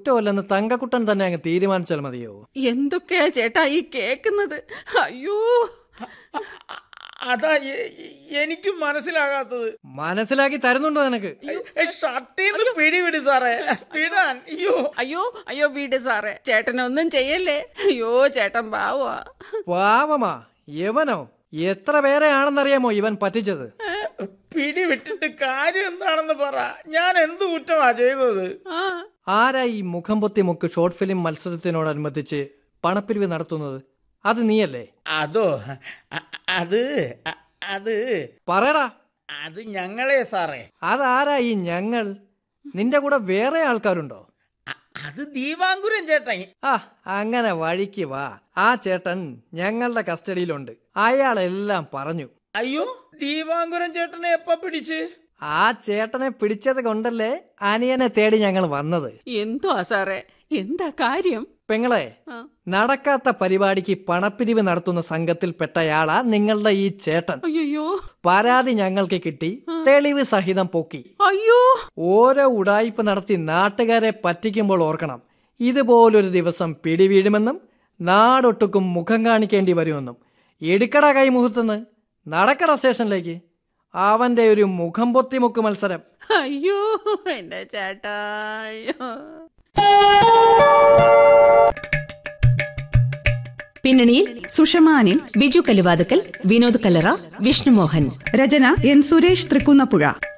കുറ്റമല്ലെന്ന് തങ്കക്കുട്ടൻ തന്നെ അങ്ങ് തീരുമാനിച്ചാൽ മതിയോ എന്തൊക്കെയാ ചേട്ടാ ഈ കേക്കുന്നത് അയ്യോ അതാ എ- എ- എനിക്കും മനസ്സിലാകാത്തത് മനസ്സിലാക്കി തരുന്നുണ്ടോ നിനക്ക് ഷർട്ടീന്ന് പിടി പിടി സാറേ വിടാൻ അയ്യോ അയ്യോ അയ്യോ വീട് സാറേ ചേട്ടനൊന്നും ചെയ്യല്ലേ അയ്യോ ചേട്ടൻ പാവാ പാവമാ യവനോ എത്ര പേരെയാണെന്നറിയാമോ ഇവൻ പറ്റിച്ചത് പിടി വിട്ടിട്ട് കാര്യം എന്താണെന്ന് പറ ഞാൻ എന്ത് കുറ്റമാ ചെയ്തത് ആ ആരാ ഈ മുഖം പൊത്തി മുക്ക് ഷോർട്ട് ഫിലിം മത്സരത്തിനോടനുബന്ധിച്ച് പണപ്പിരിവ് നടത്തുന്നത് അത് നീയല്ലേ അതോ അ- അത് അ- അത് പറയടാ അത് ഞങ്ങളെ സാറേ അതാരാ ഈ ഞങ്ങൾ നിന്റെ കൂടെ വേറെ ആൾക്കാരുണ്ടോ അ- അത് ദീപാങ്കുരൻ ചേട്ടൻ ആ അങ്ങനെ വഴിക്ക് വാ ആ ചേട്ടൻ ഞങ്ങളുടെ കസ്റ്റഡിയിലുണ്ട് അയാളെല്ലാം പറഞ്ഞു അയ്യോ ദീപാങ്കുരൻ ചേട്ടനെ എപ്പ പിടിച്ച് ആ ചേട്ടനെ പിടിച്ചത് കൊണ്ടല്ലേ അനിയനെ തേടി ഞങ്ങൾ വന്നത് എന്തുവാ സാറേ എന്താ കാര്യം പെങ്ങളെ ആ. നടക്കാത്ത പരിപാടിക്ക് പണപ്പിരിവ് നടത്തുന്ന സംഘത്തിൽപ്പെട്ടയാളാ നിങ്ങളുടെ ഈ ചേട്ടൻ അയ്യോ പരാതി ഞങ്ങൾക്ക് കിട്ടി തെളിവ് സഹിതം പൊക്കി അയ്യോ ഓരോ ഉടായ്പ നടത്തി നാട്ടുകാരെ പറ്റിക്കുമ്പോൾ ഓർക്കണം ഇതുപോലൊരു ദിവസം പിടിവീഴുമെന്നും നാടൊട്ടുക്കും മുഖം കാണിക്കേണ്ടി വരുമെന്നും എടുക്കട കൈമുഹത്തുനിന്ന് നടക്കട സ്റ്റേഷനിലേക്ക് അവന്റെ ഒരു മുഖം പൊത്തിമുക്ക് മത്സരം അയ്യോ എന്റെ ചേട്ടാ അയ്യോ പിന്നണിയിൽ സുഷമാനിൽ ബിജു കലുവാതുക്കൽ വിനോദ് കല്ലറ വിഷ്ണുമോഹൻ രചന എൻ സുരേഷ് തൃക്കുന്നപ്പുഴ